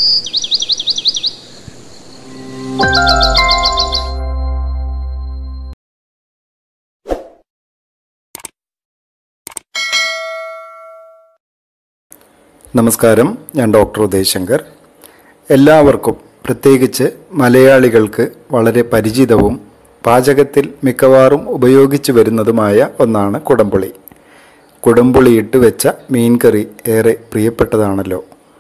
നമസ്കാരം ഞാൻ ഡോക്ടർ ഉദയശങ്കർ എല്ലാവർക്കും പ്രത്യേകിച്ച് മലയാളികൾക്ക് വളരെ പരിചിതവും പാചകത്തിൽ മിക്കവാറും ഉപയോഗിച്ചു വരുന്നതുമായ ഒന്നാണ് കുടംപുളി കുടംപുളി ഇട്ട് വെച്ച മീൻകറി ഏറെ പ്രിയപ്പെട്ടതാണല്ലോ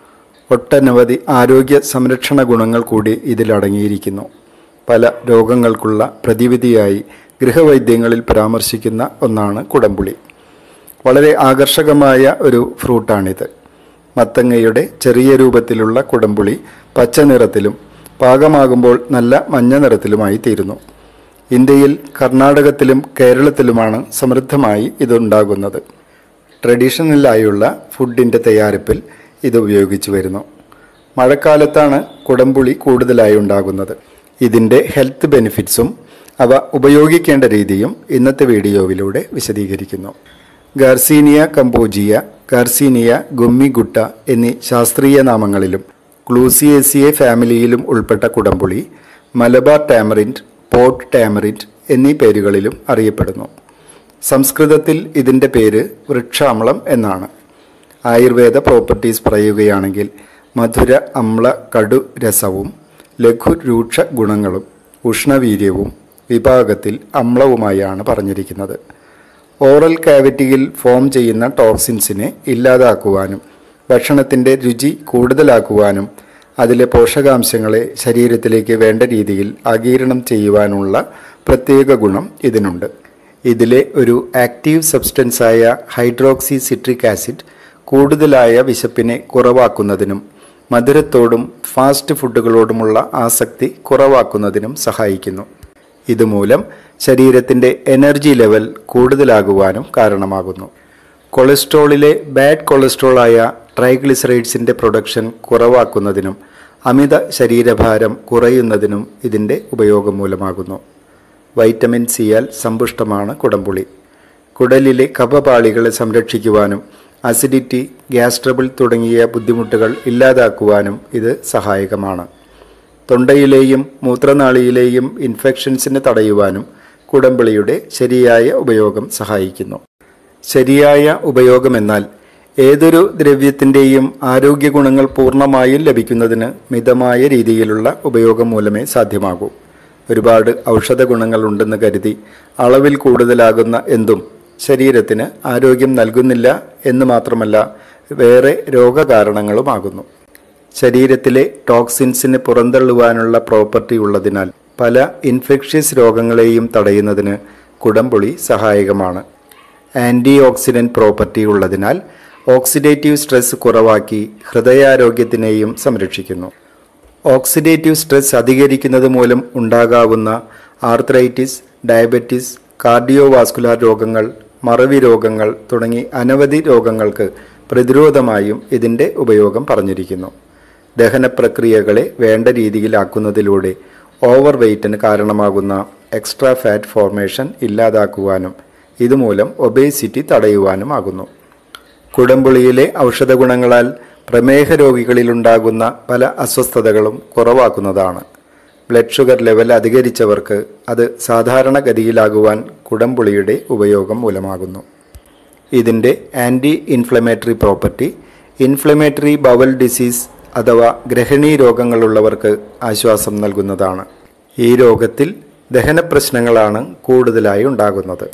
ഒട്ടനവധി ആരോഗ്യ സംരക്ഷണ ഗുണങ്ങൾ കൂടി ഇതിലടങ്ങിയിരിക്കുന്നു പല രോഗങ്ങൾക്കുള്ള പ്രതിവിധിയായി ഗൃഹവൈദ്യങ്ങളിൽ പരാമർശിക്കുന്ന ഒന്നാണ് കുടംപുളി വളരെ ആകർഷകമായ ഒരു ഫ്രൂട്ടാണിത് മത്തങ്ങയുടെ ചെറിയ രൂപത്തിലുള്ള കുടംപുളി പച്ച നിറത്തിലും പാകമാകുമ്പോൾ നല്ല മഞ്ഞ നിറത്തിലുമായി തീരുന്നു ഇന്ത്യയിൽ കർണാടകത്തിലും കേരളത്തിലുമാണ് സമൃദ്ധമായി ഇതുണ്ടാകുന്നത് ട്രഡീഷണലായുള്ള ഫുഡിൻ്റെ തയ്യാറെടുപ്പിൽ ഇത് ഉപയോഗിച്ചു വരുന്നു മഴക്കാലത്താണ് കുടംപുളി കൂടുതലായി ഉണ്ടാകുന്നത് ഇതിൻ്റെ ഹെൽത്ത് ബെനിഫിറ്റ്സും അവ ഉപയോഗിക്കേണ്ട രീതിയും ഇന്നത്തെ വീഡിയോയിലൂടെ വിശദീകരിക്കുന്നു ഗാർസീനിയ കമ്പോജിയ ഗാർസീനിയ ഗുമ്മിഗുട്ട എന്നീ ശാസ്ത്രീയ നാമങ്ങളിലും ക്ലൂസിയേസിയെ ഫാമിലിയിലും ഉൾപ്പെട്ട കുടംപുളി മലബാർ ടാമറിൻഡ് പോർട്ട് ടാമറിൻഡ് എന്നീ പേരുകളിലും അറിയപ്പെടുന്നു സംസ്കൃതത്തിൽ ഇതിൻ്റെ പേര് വൃക്ഷാമ്ളം എന്നാണ് ആയുർവേദ പ്രോപ്പർട്ടീസ് പറയുകയാണെങ്കിൽ മധുര അമ്ല കടു രസവും ലഘു രൂക്ഷ ഗുണങ്ങളും ഉഷ്ണവീര്യവും വിഭാഗത്തിൽ അമ്ലവുമായാണ് പറഞ്ഞിരിക്കുന്നത് ഓറൽ കാവിറ്റിയിൽ ഫോം ചെയ്യുന്ന ടോക്സിൻസിനെ ഇല്ലാതാക്കുവാനും ഭക്ഷണത്തിൻ്റെ രുചി കൂടുതലാക്കുവാനും അതിലെ പോഷകാംശങ്ങളെ ശരീരത്തിലേക്ക് വേണ്ട രീതിയിൽ ആഗീരണം ചെയ്യുവാനുള്ള പ്രത്യേക ഗുണം ഇതിനുണ്ട് ഇതിലെ ഒരു ആക്റ്റീവ് സബ്സ്റ്റൻസായ ഹൈഡ്രോക്സി സിട്രിക് ആസിഡ് കൂടുതലായ വിശപ്പിനെ കുറവാക്കുന്നതിനും മധുരത്തോടും ഫാസ്റ്റ് ഫുഡുകളോടുമുള്ള ആസക്തി കുറവാക്കുന്നതിനും സഹായിക്കുന്നു ഇതുമൂലം ശരീരത്തിൻ്റെ എനർജി ലെവൽ കൂടുതലാകുവാനും കാരണമാകുന്നു കൊളസ്ട്രോളിലെ ബാഡ് കൊളസ്ട്രോളായ ട്രൈഗ്ലിസറൈഡ്സിൻ്റെ പ്രൊഡക്ഷൻ കുറവാക്കുന്നതിനും അമിത ശരീരഭാരം കുറയുന്നതിനും ഇതിൻ്റെ ഉപയോഗം മൂലമാകുന്നു വൈറ്റമിൻ സിയാൽ സമ്പുഷ്ടമാണ് കുടംപുളി കുടലിലെ കഫപാളികളെ സംരക്ഷിക്കുവാനും അസിഡിറ്റി ഗ്യാസ് ട്രബിൾ തുടങ്ങിയ ബുദ്ധിമുട്ടുകൾ ഇല്ലാതാക്കുവാനും ഇത് സഹായകമാണ് തൊണ്ടയിലെയും മൂത്രനാളിയിലെയും ഇൻഫെക്ഷൻസിനെ തടയുവാനും കുടംപുളിയുടെ ശരിയായ ഉപയോഗം സഹായിക്കുന്നു ശരിയായ ഉപയോഗമെന്നാൽ ഏതൊരു ദ്രവ്യത്തിൻ്റെയും ആരോഗ്യ ഗുണങ്ങൾ പൂർണ്ണമായും ലഭിക്കുന്നതിന് മിതമായ രീതിയിലുള്ള ഉപയോഗം മൂലമേ സാധ്യമാകൂ ഒരുപാട് ഔഷധ ഗുണങ്ങൾ ഉണ്ടെന്ന് കരുതി അളവിൽ കൂടുതലാകുന്ന എന്തും ശരീരത്തിന് ആരോഗ്യം നൽകുന്നില്ല എന്ന് മാത്രമല്ല വേറെ രോഗകാരണങ്ങളുമാകുന്നു ശരീരത്തിലെ ടോക്സിൻസിന് പുറന്തള്ളുവാനുള്ള പ്രോപ്പർട്ടി ഉള്ളതിനാൽ പല ഇൻഫെക്ഷ്യസ് രോഗങ്ങളെയും തടയുന്നതിന് കുടംപുളി സഹായകമാണ് ആൻറ്റി ഓക്സിഡൻറ്റ് പ്രോപ്പർട്ടി ഉള്ളതിനാൽ ഓക്സിഡേറ്റീവ് സ്ട്രെസ് കുറവാക്കി ഹൃദയാരോഗ്യത്തിനെയും സംരക്ഷിക്കുന്നു ഓക്സിഡേറ്റീവ് സ്ട്രെസ് അധികരിക്കുന്നത് മൂലം ഉണ്ടാകാവുന്ന ആർത്രൈറ്റിസ് ഡയബറ്റിസ് കാർഡിയോവാസ്കുലാർ രോഗങ്ങൾ മറവി രോഗങ്ങൾ തുടങ്ങി അനവധി രോഗങ്ങൾക്ക് പ്രതിരോധമായും ഇതിൻ്റെ ഉപയോഗം പറഞ്ഞിരിക്കുന്നു ദഹന പ്രക്രിയകളെ വേണ്ട രീതിയിലാക്കുന്നതിലൂടെ ഓവർ വെയ്റ്റിന് കാരണമാകുന്ന എക്സ്ട്രാ ഫാറ്റ് ഫോർമേഷൻ ഇല്ലാതാക്കുവാനും ഇതുമൂലം ഒബേസിറ്റി തടയുവാനുമാകുന്നു കുടംപുളിയിലെ ഔഷധ ഗുണങ്ങളാൽ പ്രമേഹ രോഗികളിലുണ്ടാകുന്ന പല അസ്വസ്ഥതകളും കുറവാക്കുന്നതാണ് ബ്ലഡ് ഷുഗർ ലെവൽ അധികരിച്ചവർക്ക് അത് സാധാരണഗതിയിലാകുവാൻ കുടംപുളിയുടെ ഉപയോഗം മൂലമാകുന്നു ഇതിൻ്റെ anti inflammatory property inflammatory bowel disease അഥവാ ഗ്രഹണീ രോഗങ്ങളുള്ളവർക്ക് ആശ്വാസം നൽകുന്നതാണ് ഈ രോഗത്തിൽ ദഹന പ്രശ്നങ്ങളാണ് കൂടുതലായി ഉണ്ടാകുന്നത്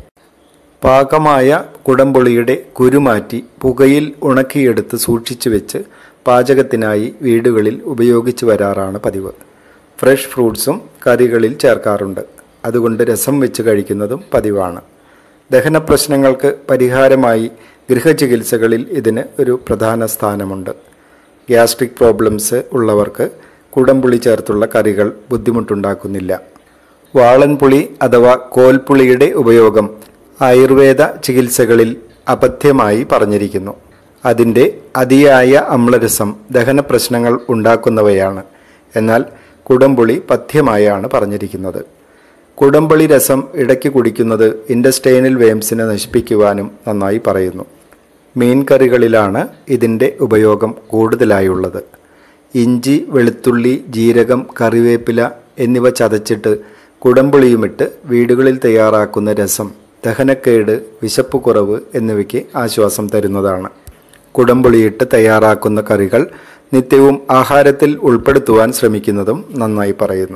പാകമായ കുടംപുളിയുടെ കുരുമാറ്റി പുകയിൽ ഉണക്കിയെടുത്ത് സൂക്ഷിച്ചു വെച്ച് പാചകത്തിനായി വീടുകളിൽ ഉപയോഗിച്ചു വരാറാണ് പതിവ് ഫ്രഷ് ഫ്രൂട്ട്സും കറികളിൽ ചേർക്കാറുണ്ട് അതുകൊണ്ട് രസം വെച്ച് കഴിക്കുന്നതും പതിവാണ് ദഹന പ്രശ്നങ്ങൾക്ക് പരിഹാരമായി ഗൃഹചികിത്സകളിൽ ഇതിന് ഒരു പ്രധാന സ്ഥാനമുണ്ട് ഗ്യാസ്ട്രിക് പ്രോബ്ലംസ് ഉള്ളവർക്ക് കുടംപുളി ചേർത്തുള്ള കറികൾ ബുദ്ധിമുട്ടുണ്ടാക്കുന്നില്ല വാളൻപുളി അഥവാ കോൽപ്പുളിയുടെ ഉപയോഗം ആയുർവേദ ചികിത്സകളിൽ അപഥ്യമായി പറഞ്ഞിരിക്കുന്നു അതിൻ്റെ അതിയായ അമ്ലരസം ദഹന പ്രശ്നങ്ങൾ ഉണ്ടാക്കുന്നവയാണ് എന്നാൽ കുടംപുളി പഥ്യമായാണ് പറഞ്ഞിരിക്കുന്നത് കുടംപുളി രസം ഇടയ്ക്ക് കുടിക്കുന്നത് ഇൻഡസ്റ്റൈനൽ വേംസിനെ നശിപ്പിക്കുവാനും നന്നായി പറയുന്നു മീൻ കറികളിലാണ് ഇതിൻ്റെ ഉപയോഗം കൂടുതലായുള്ളത് ഇഞ്ചി വെളുത്തുള്ളി ജീരകം കറിവേപ്പില എന്നിവ ചതച്ചിട്ട് കുടംപുളിയുമിട്ട് വീടുകളിൽ തയ്യാറാക്കുന്ന രസം ദഹനക്കേട് വിശപ്പ് കുറവ് എന്നിവയ്ക്ക് ആശ്വാസം തരുന്നതാണ് കുടംപുളിയിട്ട് തയ്യാറാക്കുന്ന കറികൾ നിത്യവും ആഹാരത്തിൽ ഉൾപ്പെടുത്തുവാൻ ശ്രമിക്കുന്നതും നന്നായി പറയുന്നു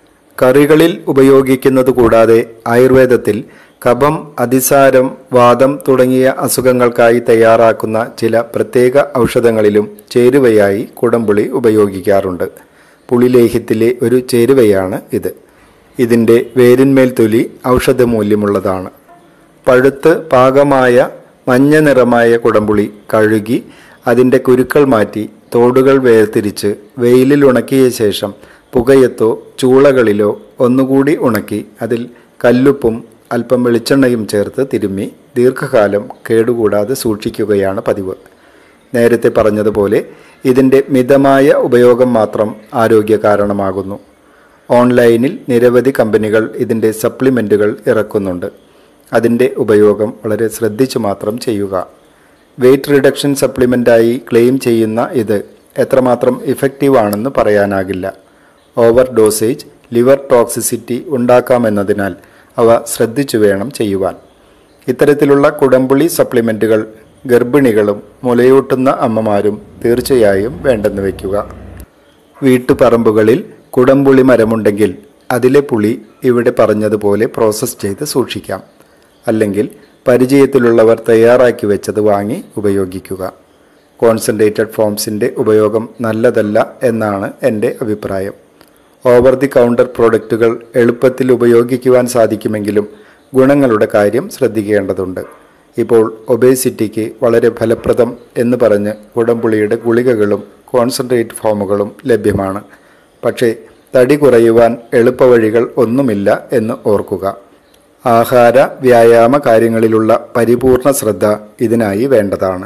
കറികളിൽ ഉപയോഗിക്കുന്നത് കൂടാതെ ആയുർവേദത്തിൽ കഫം അതിസാരം വാദം തുടങ്ങിയ അസുഖങ്ങൾക്കായി തയ്യാറാക്കുന്ന ചില പ്രത്യേക ഔഷധങ്ങളിലും ചേരുവയായി കുടംപുളി ഉപയോഗിക്കാറുണ്ട് പുളിലേഹ്യത്തിലെ ഒരു ചേരുവയാണ് ഇത് ഇതിൻ്റെ വേരിന്മേൽ തൊലി ഔഷധമൂല്യമുള്ളതാണ് പഴുത്ത് പാകമായ മഞ്ഞ നിറമായ കുടംപുളി കഴുകി അതിൻ്റെ കുരുക്കൾ മാറ്റി തോടുകൾ വേർതിരിച്ച് വെയിലിൽ ഉണക്കിയ ശേഷം പുകയത്തോ ചൂളകളിലോ ഒന്നുകൂടി ഉണക്കി അതിൽ കല്ലുപ്പും അല്പം വെളിച്ചെണ്ണയും ചേർത്ത് തിരുമ്മി ദീർഘകാലം കേടുകൂടാതെ സൂക്ഷിക്കുകയാണ് പതിവ് നേരത്തെ പറഞ്ഞതുപോലെ ഇതിൻ്റെ മിതമായ ഉപയോഗം മാത്രം ആരോഗ്യ കാരണമാകുന്നു ഓൺലൈനിൽ നിരവധി കമ്പനികൾ ഇതിൻ്റെ സപ്ലിമെൻറ്റുകൾ ഇറക്കുന്നുണ്ട് അതിൻ്റെ ഉപയോഗം വളരെ ശ്രദ്ധിച്ചു മാത്രം ചെയ്യുക വെയ്റ്റ് റിഡക്ഷൻ സപ്ലിമെൻ്റായി ക്ലെയിം ചെയ്യുന്ന ഇത് എത്രമാത്രം ഇഫക്റ്റീവ് ആണെന്ന് പറയാനാകില്ല ഓവർ ഡോസേജ് ലിവർ ടോക്സിസിറ്റി ഉണ്ടാക്കാമെന്നതിനാൽ അവ ശ്രദ്ധിച്ചു വേണം ചെയ്യുവാൻ ഇത്തരത്തിലുള്ള കുടംപുളി സപ്ലിമെൻറ്റുകൾ ഗർഭിണികളും മുലയൂട്ടുന്ന അമ്മമാരും തീർച്ചയായും വേണ്ടെന്ന് വയ്ക്കുക വീട്ടുപറമ്പുകളിൽ കുടംപുളി മരമുണ്ടെങ്കിൽ അതിലെ പുളി ഇവിടെ പറഞ്ഞതുപോലെ പ്രോസസ്സ് ചെയ്ത് സൂക്ഷിക്കാം അല്ലെങ്കിൽ പരിചയത്തിലുള്ളവർ തയ്യാറാക്കി വെച്ചത് വാങ്ങി ഉപയോഗിക്കുക കോൺസെൻട്രേറ്റഡ് ഫോംസിൻ്റെ ഉപയോഗം നല്ലതല്ല എന്നാണ് എൻ്റെ അഭിപ്രായം ഓവർ ദി കൗണ്ടർ പ്രോഡക്റ്റുകൾ എളുപ്പത്തിൽ ഉപയോഗിക്കുവാൻ സാധിക്കുമെങ്കിലും ഗുണങ്ങളുടെ കാര്യം ശ്രദ്ധിക്കേണ്ടതുണ്ട് ഇപ്പോൾ ഒബേസിറ്റിക്ക് വളരെ ഫലപ്രദം എന്ന് പറഞ്ഞ് കുടംപുളിയുടെ ഗുളികകളും കോൺസെൻട്രേറ്റ് ഫോമുകളും ലഭ്യമാണ് പക്ഷേ തടി കുറയുവാൻ എളുപ്പവഴികൾ ഒന്നുമില്ല എന്ന് ഓർക്കുക ആഹാര വ്യായാമ കാര്യങ്ങളിലുള്ള പരിപൂർണ ശ്രദ്ധ ഇതിനായി വേണ്ടതാണ്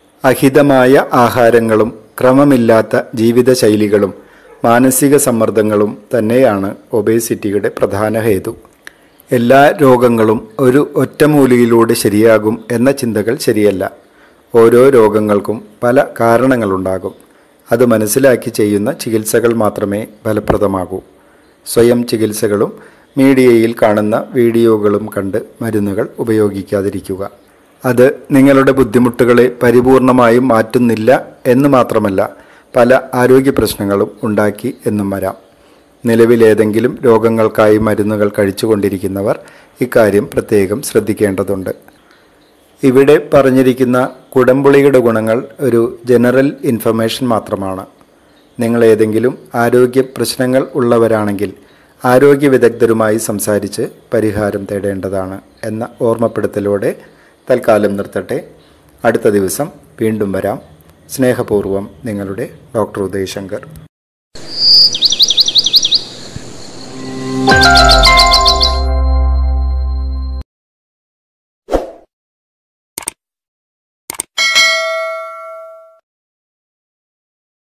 അഹിതമായ ആഹാരങ്ങളും ക്രമമില്ലാത്ത ജീവിതശൈലികളും മാനസിക സമ്മർദ്ദങ്ങളും തന്നെയാണ് ഒബേസിറ്റിയുടെ പ്രധാന ഹേതു എല്ലാ രോഗങ്ങളും ഒരു ഒറ്റമൂലിയിലൂടെ ശരിയാകും എന്ന ചിന്തകൾ ശരിയല്ല ഓരോ രോഗങ്ങൾക്കും പല കാരണങ്ങളുണ്ടാകും അത് മനസ്സിലാക്കി ചെയ്യുന്ന ചികിത്സകൾ മാത്രമേ ഫലപ്രദമാകൂ സ്വയം ചികിത്സകളും മീഡിയയിൽ കാണുന്ന വീഡിയോകളും കണ്ട് മരുന്നുകൾ ഉപയോഗിക്കാതിരിക്കുക അത് നിങ്ങളുടെ ബുദ്ധിമുട്ടുകളെ പരിപൂർണമായും മാറ്റുന്നില്ല എന്ന് മാത്രമല്ല പല ആരോഗ്യ പ്രശ്നങ്ങളും ഉണ്ടാക്കി എന്നും വരാം നിലവിലേതെങ്കിലും രോഗങ്ങൾക്കായി മരുന്നുകൾ കഴിച്ചുകൊണ്ടിരിക്കുന്നവർ ഇക്കാര്യം പ്രത്യേകം ശ്രദ്ധിക്കേണ്ടതുണ്ട് ഇവിടെ പറഞ്ഞിരിക്കുന്ന കുടംപുളിയുടെ ഗുണങ്ങൾ ഒരു ജനറൽ ഇൻഫർമേഷൻ മാത്രമാണ് നിങ്ങൾ ഏതെങ്കിലും ആരോഗ്യ പ്രശ്നങ്ങൾ ഉള്ളവരാണെങ്കിൽ ആരോഗ്യ വിദഗ്ധരുമായി സംസാരിച്ച് പരിഹാരം തേടേണ്ടതാണ് എന്ന ഓർമ്മപ്പെടുത്തലോടെ തൽക്കാലം നിർത്തട്ടെ അടുത്ത ദിവസം വീണ്ടും വരാം സ്നേഹപൂർവ്വം നിങ്ങളുടെ ഡോക്ടർ ഉദയശങ്കർ